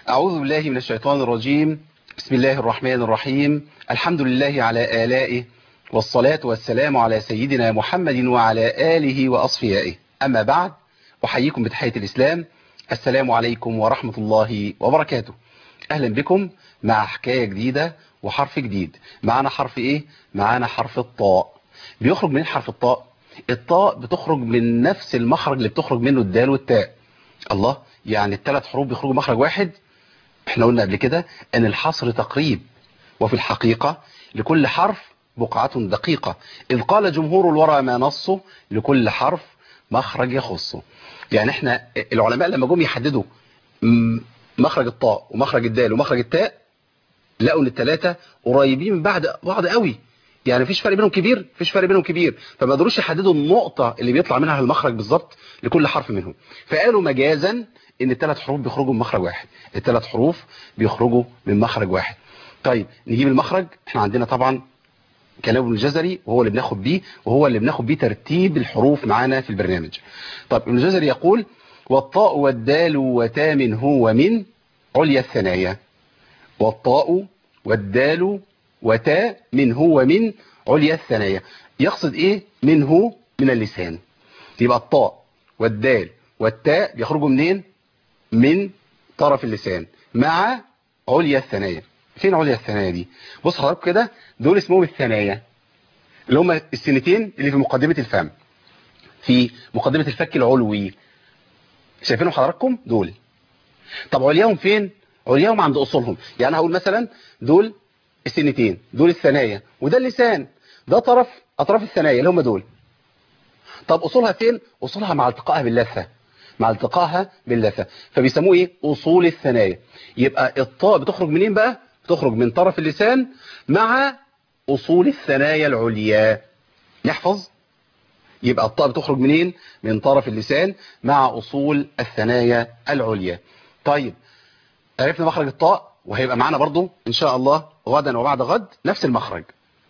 أعوذ بالله من الشيطان الرجيم بسم الله الرحمن الرحيم الحمد لله على آلائه والصلاة والسلام على سيدنا محمد وعلى آله وأصفيائه أما بعد أحييكم بتحية الإسلام السلام عليكم ورحمة الله وبركاته أهلا بكم مع حكاية جديدة وحرف جديد معنا حرف إيه؟ معنا حرف الطاء بيخرج من حرف الطاء الطاء بتخرج من نفس المخرج اللي بتخرج منه الدال والتاء الله يعني الثلاث حروف بيخرجوا مخرج واحد احنا قلنا قبل كده ان الحصر تقريب وفي الحقيقة لكل حرف بقعة دقيقة إذ قال جمهور الورى ما نصه لكل حرف مخرج يخصه يعني احنا العلماء لما جم يحددوا مخرج الطاء ومخرج الدال ومخرج التاء لقوا ان الثلاثه قريبين من بعض بعض قوي يعني مفيش فرق بينهم كبير مفيش فرق بينهم كبير فما قدروش يحددوا النقطه اللي بيطلع منها المخرج بالظبط لكل حرف منهم فقالوا مجازا ان الثلاث حروف بيخرجوا من مخرج واحد الثلاث حروف بيخرجوا من مخرج واحد طيب نجيب المخرج احنا عندنا طبعا كلام ابن الجزري وهو اللي بناخد بيه وهو اللي بناخد بيه ترتيب الحروف معانا في البرنامج طيب ابن الجزري يقول والطاء والدال وتا من هو ومن عليا الثنايا والطاء والدال وتا من هو ومن عليا الثنايا يقصد ايه منه من اللسان يبقى الطاء والدال والتاء بيخرجوا منين من طرف اللسان مع عليا الثنايا فين عليا الثنايا دي بص حضرتك كده دول اسمهم الثنايا اللي هم السنتين اللي في مقدمة الفم في مقدمة الفك العلوي شايفينهم حضراتكم دول طب علياهم فين علياهم عند اصولهم يعني هقول مثلا دول السنتين دول الثنايا وده اللسان ده طرف اطراف الثنايا اللي هم دول طب اصولها فين اصولها مع التقائها باللثه مع التقائها باللثه فبيسموه ايه اصول الثنايا يبقى الطاء بتخرج منين بقى بتخرج من طرف اللسان مع اصول الثنايا العليا نحفظ يبقى الطاء بتخرج منين من طرف اللسان مع اصول الثنايا العليا طيب عرفنا مخرج الطاء وهيبقى معانا برضو ان شاء الله غدا وبعد غد نفس المخرج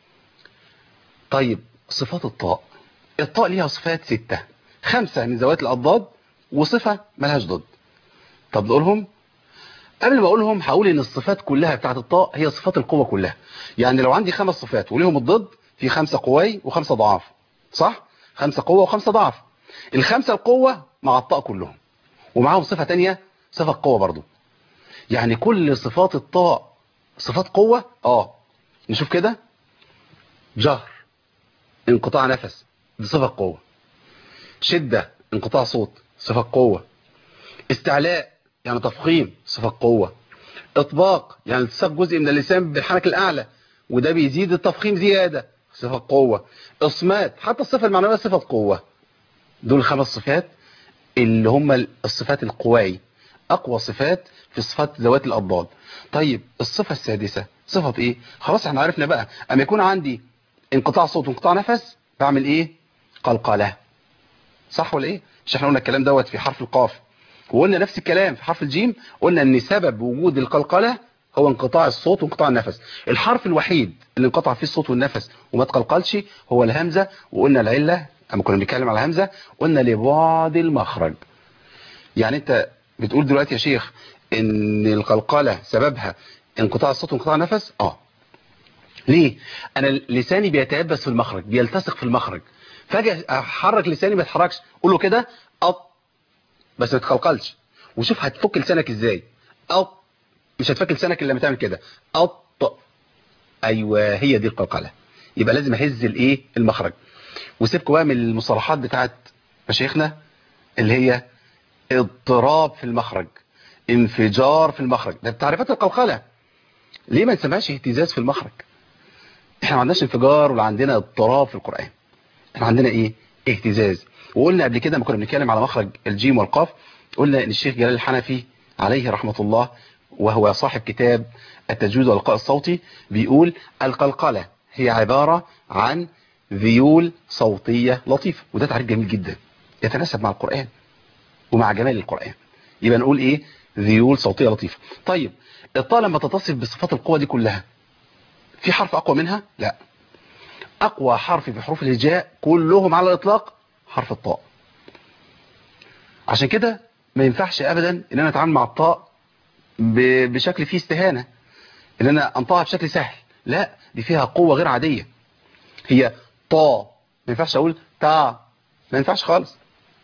طيب صفات الطاء الطاء ليها صفات ستة خمسة من ذوات الأضداد وصفة ملهاش ضد طب نقولهم قبل ما اقولهم هقول ان الصفات كلها بتاعت الطاء هي صفات القوة كلها يعني لو عندي خمس صفات وليهم الضد في خمسة قواي وخمسة ضعاف صح خمسة قوة وخمسة ضعف الخمسة القوة مع الطاء كلهم ومعاهم صفة تانية صفة قوة برضو يعني كل صفات الطاء صفات قوة اه نشوف كده جهر انقطاع نفس دي صفة قوة شدة انقطاع صوت صفة قوة استعلاء يعني تفخيم صفة قوة اطباق يعني التصاق جزء من اللسان بالحنك الاعلى وده بيزيد التفخيم زيادة صفة قوة اصمات حتى الصفة المعنوية صفة قوة دول خمس صفات اللي هم الصفات القواي اقوى صفات في صفات ذوات الاضداد طيب الصفة السادسة صفة ايه خلاص احنا عرفنا بقى اما يكون عندي انقطاع صوت وانقطاع نفس بعمل ايه قلقلة صح ولا ايه مش احنا قلنا الكلام دوت في حرف القاف وقلنا نفس الكلام في حرف الجيم قلنا ان سبب وجود القلقلة هو انقطاع الصوت وانقطاع النفس الحرف الوحيد اللي انقطع فيه الصوت والنفس وما تقلقلش هو الهمزة وقلنا العلة اما كنا بنتكلم على الهمزة قلنا لبعد المخرج يعني انت بتقول دلوقتي يا شيخ ان القلقلة سببها انقطاع الصوت وانقطاع النفس اه ليه انا لساني بيتيبس في المخرج بيلتصق في المخرج فجأة احرك لساني ما يتحركش قول له كده أط بس ما تقلقلش وشوف هتفك لسانك ازاي أط مش هتفك لسانك الا لما تعمل كده أط ايوه هي دي القلقلة يبقى لازم اهز الايه المخرج وسيبكوا بقى من المصطلحات بتاعت مشايخنا اللي هي اضطراب في المخرج انفجار في المخرج ده تعريفات القلقلة ليه ما نسمعش اهتزاز في المخرج احنا ما عندناش انفجار ولا عندنا اضطراب في القرآن احنا عندنا ايه اهتزاز وقلنا قبل كده لما كنا بنتكلم على مخرج الجيم والقاف قلنا ان الشيخ جلال الحنفي عليه رحمة الله وهو صاحب كتاب التجويد واللقاء الصوتي بيقول القلقلة هي عبارة عن ذيول صوتية لطيفة وده تعريف جميل جدا يتناسب مع القرآن ومع جمال القرآن يبقى نقول ايه ذيول صوتية لطيفة طيب الطاء لما تتصف بصفات القوة دي كلها في حرف اقوى منها لا اقوى حرف في حروف الهجاء كلهم على الاطلاق حرف الطاء عشان كده ما ينفعش ابدا ان انا اتعامل مع الطاء ب- بشكل فيه استهانة ان انا انطقها بشكل سهل لا دي فيها قوة غير عادية هي طا ما ينفعش اقول تا ما ينفعش خالص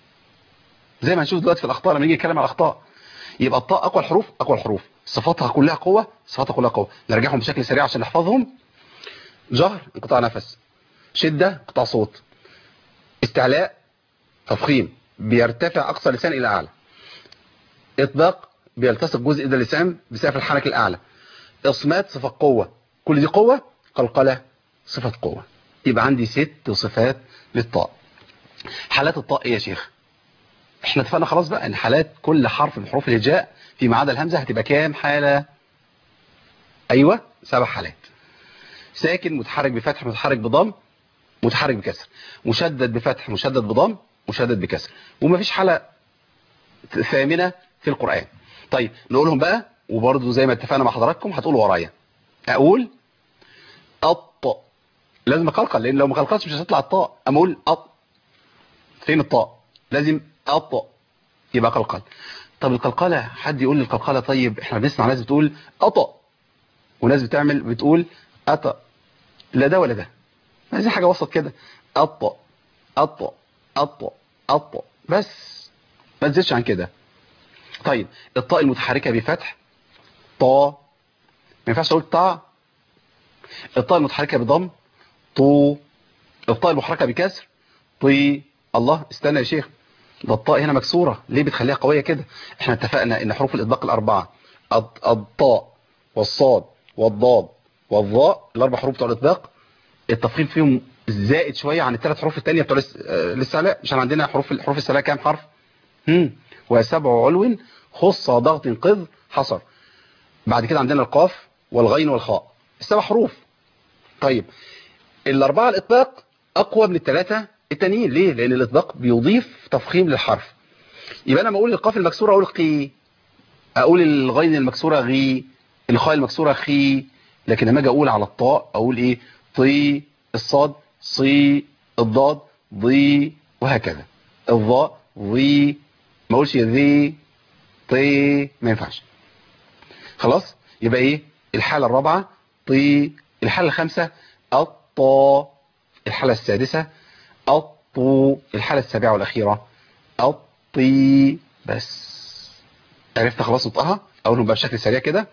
زي ما هنشوف دلوقتي في الاخطاء لما نيجي نتكلم على الاخطاء يبقى الطاء اقوى الحروف اقوى الحروف صفاتها كلها قوة صفاتها كلها قوة نرجعهم بشكل سريع عشان نحفظهم جهر انقطاع نفس شدة انقطاع صوت استعلاء تفخيم بيرتفع اقصى اللسان الى اعلى اطباق بيلتصق جزء ده اللسان بسقف الحنك الاعلى اصمات صفة قوة كل دي قوة قلقلة صفة قوة يبقى عندي ست صفات للطاء حالات الطاء ايه يا شيخ احنا اتفقنا خلاص بقى ان حالات كل حرف من حروف الهجاء فيما عدا الهمزة هتبقى كام حالة ايوه سبع حالات ساكن متحرك بفتح متحرك بضم متحرك بكسر مشدد بفتح مشدد بضم مشدد بكسر ومفيش حالة ثامنة في القرآن طيب نقولهم بقى وبرضه زي ما اتفقنا مع حضراتكم هتقولوا ورايا اقول الط لازم اقلقل لان لو ما قلقلتش مش هتطلع الطاء اما اقول أط فين الطاء لازم أط يبقى قلقل طب القلقلة حد يقول لي القلقلة طيب احنا بنسمع ناس بتقول أط وناس بتعمل بتقول أط لا ده ولا ده عايزين حاجة وسط كده أط أط أط أط بس ما تزيدش عن كده طيب الطاء المتحركة بفتح طا ما ينفعش اقول طا الطاء المتحركة بضم طو الطاء المحركة بكسر طي الله استنى يا شيخ ده الطاء هنا مكسورة ليه بتخليها قوية كده احنا اتفقنا ان حروف الاطباق الاربعة الض- الطاء والصاد والضاد والظاء الاربع حروف بتوع الاطباق التفخيم فيهم زائد شوية عن الثلاث حروف التانية بتوع الاس- آه، الاستعلاء عشان عندنا حروف حروف الاستعلاء كام حرف هم وسبع علو خص ضغط قذ حصر بعد كده عندنا القاف والغين والخاء السبع حروف طيب الأربعة الإطباق أقوى من الثلاثة التانيين ليه؟ لأن الإطباق بيضيف تفخيم للحرف يبقى أنا لما أقول القاف المكسورة أقول قي أقول الغين المكسورة غي الخاء المكسورة خي لكن لما أجي أقول على الطاء أقول إيه طي الصاد صي الضاد ضي وهكذا الضاء ضي ما أقولش ذي طي ما ينفعش خلاص يبقى ايه الحالة الرابعة طي الحالة الخامسة الطا الحالة السادسة الطو الحالة السابعة والأخيرة الطي بس عرفت خلاص نطقها أقولهم بقى بشكل سريع كده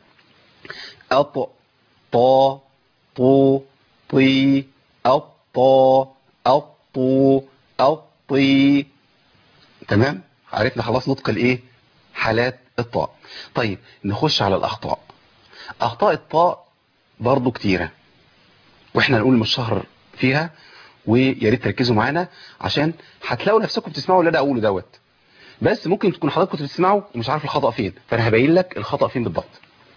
أط طا طو طي الطا الطو الطي تمام عرفنا خلاص نطق الايه حالات الطاء طيب نخش على الأخطاء أخطاء الطاء برضو كتيرة وإحنا نقول المشهر فيها ويا ريت تركزوا معانا عشان هتلاقوا نفسكم بتسمعوا اللي انا اقوله دوت بس ممكن تكون حضراتكم بتسمعوا ومش عارف الخطأ فين فانا هبين لك الخطأ فين بالضبط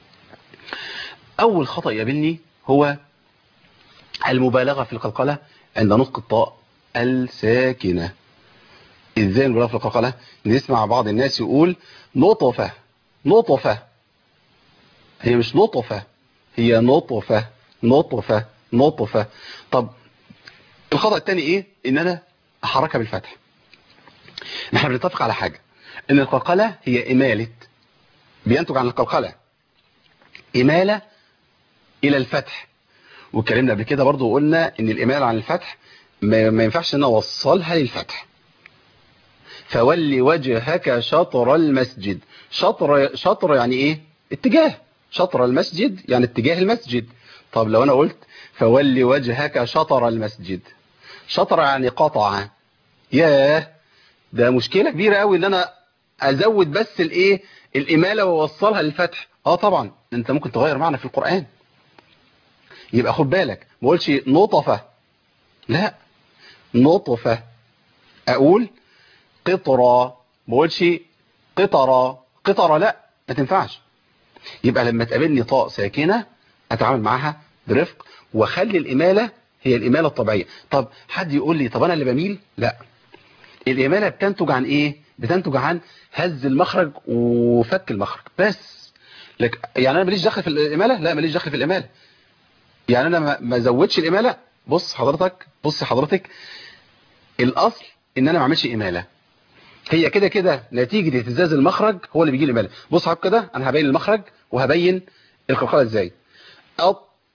اول خطأ يقابلني هو المبالغة في القلقلة عند نطق الطاء الساكنة ازاي المبالغة في القلقلة نسمع بعض الناس يقول نطفة نطفة هي مش نطفة هي نطفة نطفة نطفة طب الخطأ الثاني ايه ان انا احركها بالفتح نحن بنتفق على حاجة ان القلقلة هي امالة بينتج عن القلقلة امالة الى الفتح واتكلمنا قبل كده برضو وقلنا ان الامالة عن الفتح ما ما ينفعش ان اوصلها للفتح فولي وجهك شطر المسجد شطر شطر يعني ايه اتجاه شطر المسجد يعني اتجاه المسجد طب لو انا قلت فولي وجهك شطر المسجد شطر يعني قطع ياه ده مشكلة كبيرة قوي ان انا ازود بس الايه الامالة واوصلها للفتح اه طبعا انت ممكن تغير معنى في القرآن يبقى خد بالك ما اقولش نطفة لا نطفة اقول قطرة ما اقولش قطرة قطرة لا ما تنفعش يبقى لما تقابلني طاء ساكنة اتعامل معاها برفق واخلي الامالة هي الامالة الطبيعية طب حد يقول لي طب انا اللي بميل لا الامالة بتنتج عن ايه بتنتج عن هز المخرج وفك المخرج بس لك يعني انا ماليش دخل في الامالة لا ماليش دخل في الامالة يعني انا ما- ما زودش الامالة بص حضرتك بص حضرتك الاصل ان انا ما اعملش امالة هي كده كده نتيجة اهتزاز المخرج هو اللي بيجي الإمالة بص حضرتك كده أنا هبين المخرج وهبين القلقلة إزاي أب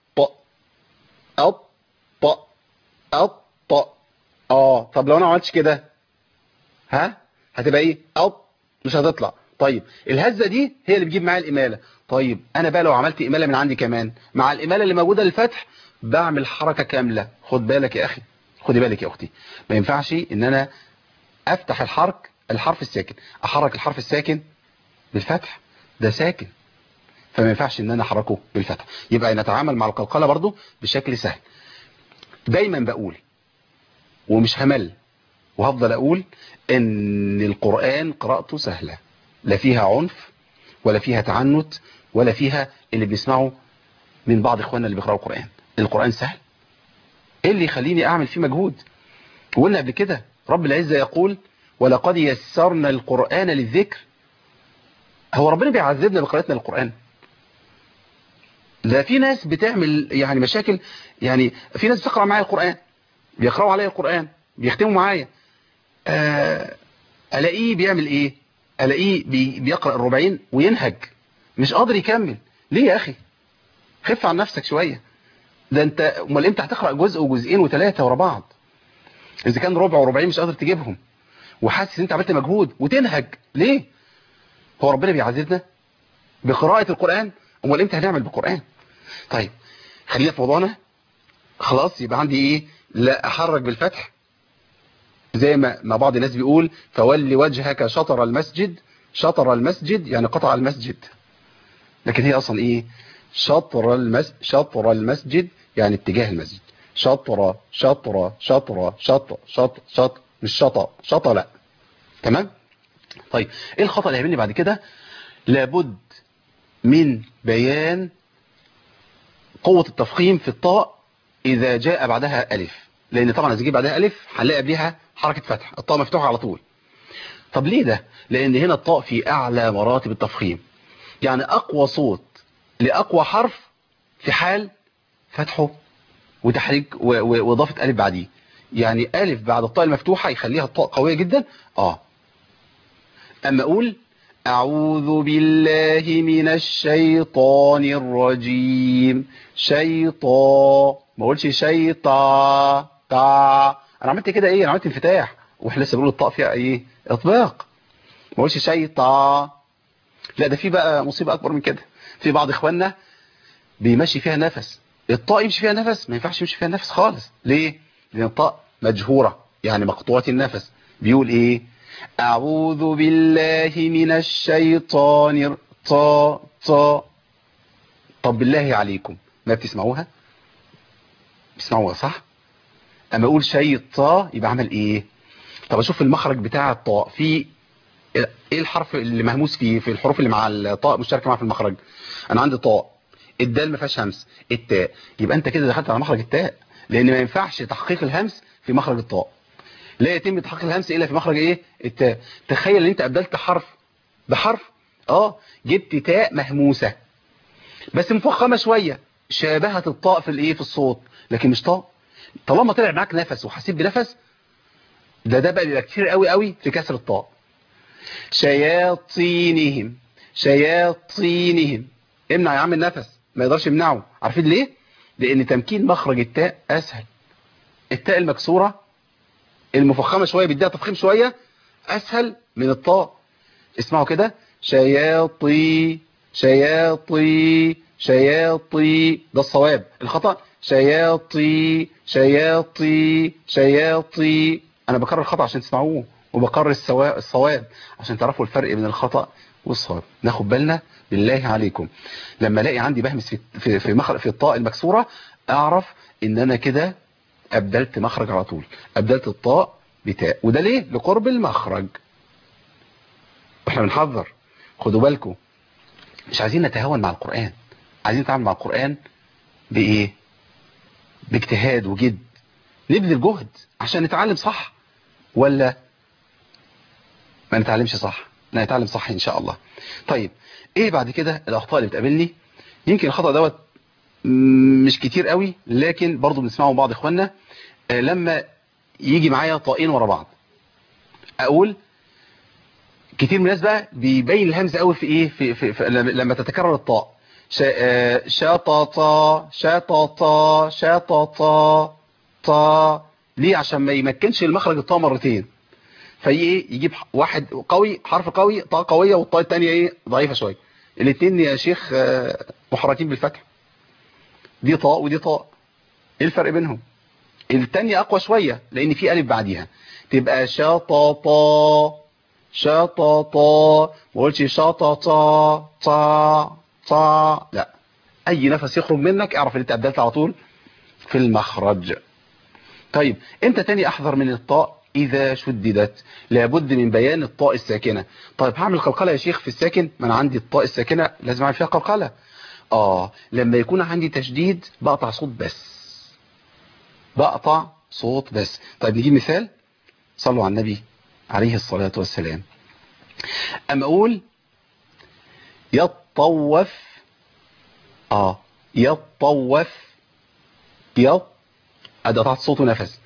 أب أب اه طب لو أنا ما عملتش كده ها هتبقى إيه أب مش هتطلع طيب الهزة دي هي اللي بتجيب معايا الإمالة طيب أنا بقى لو عملت إمالة من عندي كمان مع الإمالة اللي موجودة للفتح بعمل حركة كاملة خد بالك يا أخي خدي بالك يا أختي ما ينفعش إن أنا أفتح الحرك الحرف الساكن أحرك الحرف الساكن بالفتح ده ساكن فما ينفعش إن أنا أحركه بالفتح يبقى نتعامل مع القلقلة برضو بشكل سهل دايما بقول ومش همل وهفضل أقول إن القرآن قراءته سهلة لا فيها عنف ولا فيها تعنت ولا فيها اللي بيسمعوا من بعض إخواننا اللي بيقرأوا القرآن القرآن سهل إيه اللي يخليني أعمل فيه مجهود وقلنا قبل كده رب العزة يقول ولقد يسرنا القرآن للذكر هو ربنا بيعذبنا بقراءتنا للقرآن ده في ناس بتعمل يعني مشاكل يعني في ناس بتقرأ معايا القرآن بيقرأوا عليا القرآن بيختموا معايا آه ألاقيه بيعمل إيه ألاقيه بي بيقرأ الربعين وينهج مش قادر يكمل ليه يا أخي خف عن نفسك شوية ده أنت امال أنت هتقرأ جزء وجزئين وثلاثة ورا بعض إذا كان ربع وربعين مش قادر تجيبهم وحاسس أنت عملت مجهود وتنهج ليه هو ربنا بيعذبنا بقراءة القرآن امال امتى هنعمل بالقرآن طيب خلينا في موضوعنا خلاص يبقى عندي ايه لا احرك بالفتح زي ما ما بعض الناس بيقول فولي وجهك شطر المسجد شطر المسجد يعني قطع المسجد لكن هي اصلا ايه شطر المس شطر المسجد يعني اتجاه المسجد شطر شطر شطر شطر شطر شطر مش شطر شطر لا تمام طيب ايه الخطأ اللي هيقابلني بعد كده لابد من بيان قوة التفخيم في الطاء إذا جاء بعدها ألف لأن طبعا إذا جاء بعدها ألف هنلاقي قبلها حركة فتح الطاء مفتوحة على طول طب ليه ده لأن هنا الطاء في أعلى مراتب التفخيم يعني أقوى صوت لأقوى حرف في حال فتحه وتحريك وإضافة ألف بعديه يعني ألف بعد الطاء المفتوحة يخليها الطاء قوية جدا آه أما أقول أعوذ بالله من الشيطان الرجيم شيطان ما اقولش شيطا تا انا عملت كده ايه انا عملت انفتاح واحنا لسه بنقول الطاء فيها ايه اطباق ما اقولش شيطا لا ده في بقى مصيبه اكبر من كده في بعض اخواننا بيمشي فيها نفس الطاء يمشي فيها نفس ما ينفعش يمشي فيها نفس خالص ليه لان الطاء مجهوره يعني مقطوعه النفس بيقول ايه أعوذ بالله من الشيطان طا طا طب بالله عليكم ما بتسمعوها بتسمعوها صح أما أقول شيطا يبقى عمل إيه طب أشوف المخرج بتاع الطاء في إيه الحرف اللي مهموس فيه في الحروف اللي مع الطاء مشتركة معاه في المخرج أنا عندي طاء الدال ما فيهاش همس التاء يبقى أنت كده دخلت على مخرج التاء لأن ما ينفعش تحقيق الهمس في مخرج الطاء لا يتم تحقيق الهمس الا في مخرج ايه التاء تخيل ان انت ابدلت حرف بحرف اه جبت تاء مهموسة بس مفخمة شوية شابهت الطاء في الايه في الصوت لكن مش طاء طالما طلع معاك نفس وحسيت بنفس ده ده بقى بيبقى كتير قوي قوي في كسر الطاء شياطينهم شياطينهم امنع يا عم النفس ما يقدرش يمنعه عارفين ليه لان تمكين مخرج التاء اسهل التاء المكسوره المفخمة شوية بيديها تفخيم شوية أسهل من الطاء اسمعوا كده شياطي شياطي شياطي ده الصواب الخطأ شياطي شياطي شياطي أنا بكرر الخطأ عشان تسمعوه وبكرر الصواب عشان تعرفوا الفرق بين الخطأ والصواب ناخد بالنا بالله عليكم لما الاقي عندي بهمس في في في, مخرج في الطاء المكسورة اعرف ان انا كده أبدلت مخرج على طول أبدلت الطاء بتاء وده ليه لقرب المخرج واحنا بنحذر خدوا بالكم مش عايزين نتهاون مع القرآن عايزين نتعامل مع القرآن بإيه باجتهاد وجد نبذل جهد عشان نتعلم صح ولا ما نتعلمش صح نتعلم صح إن شاء الله طيب إيه بعد كده الأخطاء اللي بتقابلني يمكن الخطأ دوت مش كتير قوي لكن برضو بنسمعه من بعض اخواننا لما يجي معايا طائين ورا بعض اقول كتير من الناس بقى بيبين الهمزه قوي في ايه في, في, في لما- لما تتكرر الطاء شا- آه، شططا شططا شططا طا ليه عشان ما يمكنش المخرج الطاء مرتين في ايه يجيب ح- واحد قوي حرف قوي طاء قويه والطاء الثانيه ايه ضعيفه شويه الاثنين يا شيخ آه، محركين بالفتح دي طاء ودي طاء ايه الفرق بينهم الثانيه اقوى شويه لان في الف بعديها تبقى شططا شططا ما قلتش شططا طا طا لا اي نفس يخرج منك اعرف ان انت ابدلت على طول في المخرج طيب امتى تاني احذر من الطاء اذا شددت لابد من بيان الطاء الساكنه طيب هعمل قلقله يا شيخ في الساكن ما انا عندي الطاء الساكنه لازم اعمل فيها قلقله اه لما يكون عندي تشديد بقطع صوت بس بقطع صوت بس طيب نجيب مثال صلوا على النبي عليه الصلاة والسلام أما أقول يطوف آه يطوف يط أدي قطعت صوت ونفس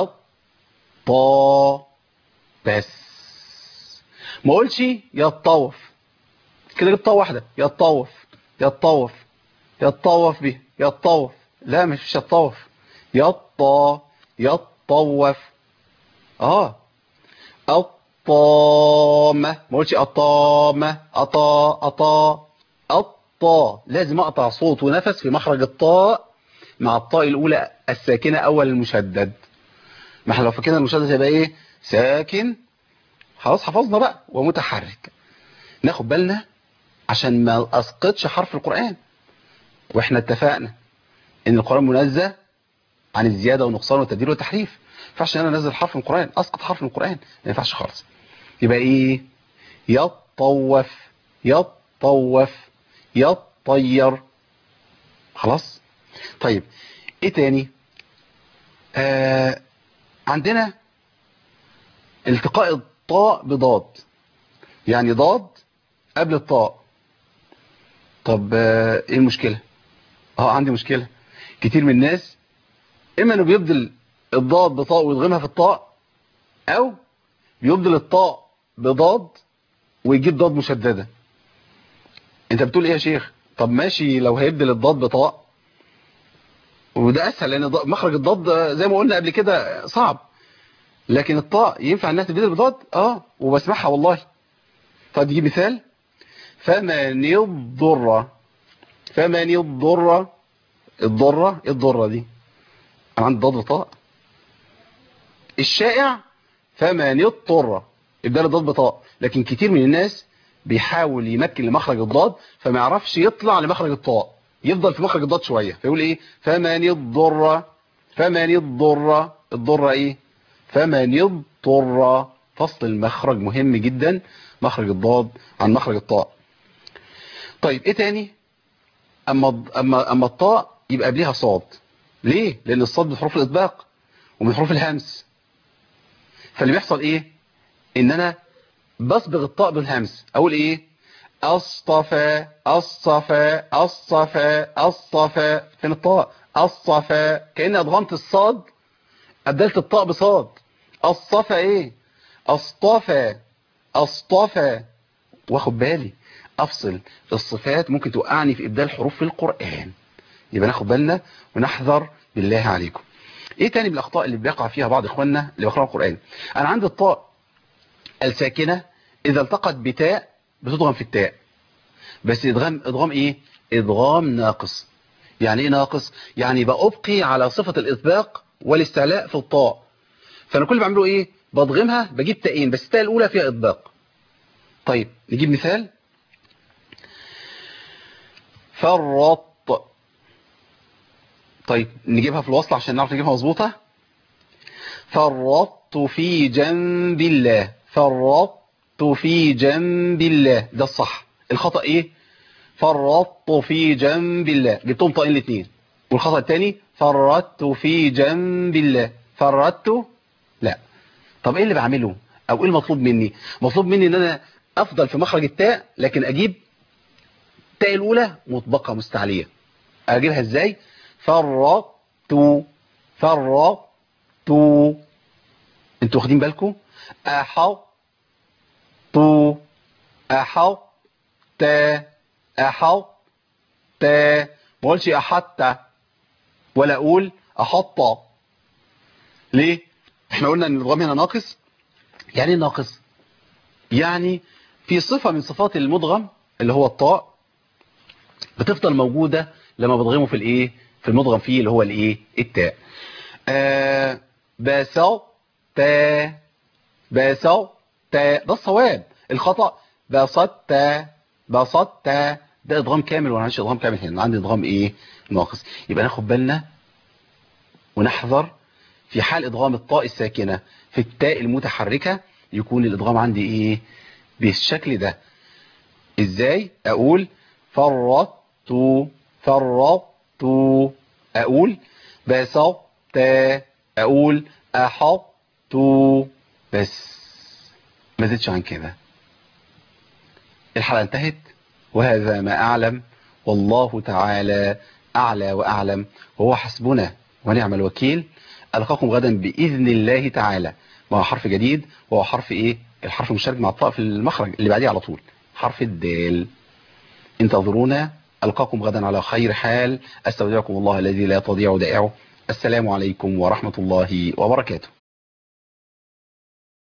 يطا بس ما أقولش يطوف كده جبت طاء واحدة يطوف يطوف يطوف به يطوف لا مش يطوف يطا يطوف اه الطامة ما قلتش الطامة أطا أطا الطا لازم أقطع صوت ونفس في مخرج الطاء مع الطاء الأولى الساكنة أول المشدد ما احنا لو فكرنا المشدد هيبقى إيه ساكن خلاص حفظنا بقى ومتحرك ناخد بالنا عشان ما أسقطش حرف القرآن واحنا اتفقنا ان القرآن منزه عن الزيادة والنقصان والتبديل والتحريف ما ينفعش ان انا انزل حرف من القرآن اسقط حرف من القرآن ما ينفعش خالص يبقى ايه يطوف يطوف يطير خلاص طيب ايه تاني آه عندنا التقاء الطاء بضاد يعني ضاد قبل الطاء طب آه ايه المشكلة اه عندي مشكلة كتير من الناس اما انه بيبدل الضاد بطاء ويضغمها في الطاء او بيبدل الطاء بضاد ويجيب ضاد مشددة انت بتقول ايه يا شيخ طب ماشي لو هيبدل الضاد بطاء وده اسهل لان ض- مخرج الضاد زي ما قلنا قبل كده صعب لكن الطاء ينفع انها تبدل بضاد اه وبسمعها والله طب نجيب مثال فمن الضر فمن الضر الضرة إيه الضرة دي انا عندي ضاد بطاء الشائع فمن اضطر ابدال الضاد بطاء لكن كتير من الناس بيحاول يمكن لمخرج الضاد فما يعرفش يطلع لمخرج الطاء يفضل في مخرج الضاد شوية فيقول ايه فمن الضر فمن الضر الضر ايه فمن اضطر فصل المخرج مهم جدا مخرج الضاد عن مخرج الطاء طيب ايه تاني اما اما اما الطاء يبقى قبلها صاد ليه لان الصاد من حروف الاطباق ومن حروف الهمس فاللي بيحصل ايه ان انا بصبغ الطاء بالهمس اقول ايه اصطفى اصطفى اصطفى اصطفى فين الطاء اصطفى كاني ادغمت الصاد ابدلت الطاء بصاد اصطفى ايه اصطفى اصطفى واخد بالي افصل الصفات ممكن توقعني في ابدال حروف في القرآن يبقى ناخد بالنا ونحذر بالله عليكم ايه تاني من الاخطاء اللي بيقع فيها بعض اخواننا اللي بيقرأوا القرآن انا عندي الطاء الساكنة اذا التقت بتاء بتضغم في التاء بس ادغام ادغام ايه ادغام ناقص يعني ايه ناقص يعني بأبقي على صفة الاطباق والاستعلاء في الطاء فانا كل اللي بعمله ايه بضغمها بجيب تاءين بس التاء الاولى فيها اطباق طيب نجيب مثال فرط طيب نجيبها في الوصل عشان نعرف نجيبها مظبوطة فرطت في جنب الله فرطت في جنب الله ده الصح الخطأ ايه فرطت في جنب الله جبتهم طائين الاثنين والخطأ الثاني فرطت في جنب الله فرطت لا طب ايه اللي بعمله او ايه المطلوب مني مطلوب مني ان انا افضل في مخرج التاء لكن اجيب التاء الاولى مطبقة مستعلية اجيبها ازاي فرطت فرطت انتوا واخدين بالكم احط طو أحط تا أحط تا ما اقولش أحط ولا أقول أحط ليه احنا قلنا ان الادغام هنا ناقص يعني ايه ناقص يعني في صفة من صفات المدغم اللي هو الطاء بتفضل موجودة لما بضغمه في الايه في المدغم فيه اللي هو الايه التاء آه باسو تا باسو تا ده الصواب الخطأ بسطت بسطت ده ادغام كامل وانا عنديش ادغام كامل هنا عندي ادغام ايه ناقص يبقى ناخد بالنا ونحذر في حال ادغام الطاء الساكنة في التاء المتحركة يكون الادغام عندي ايه بالشكل ده ازاي اقول فرطت فرطت اقول بسطت اقول احطت بس ما زدش عن كده الحلقة انتهت وهذا ما اعلم والله تعالى اعلى واعلم وهو حسبنا ونعم الوكيل ألقاكم غدا بإذن الله تعالى مع حرف جديد وهو حرف إيه الحرف المشترك مع الطاء في المخرج اللي بعديه على طول حرف الدال انتظرونا ألقاكم غدا على خير حال أستودعكم الله الذي لا تضيع دائعه السلام عليكم ورحمة الله وبركاته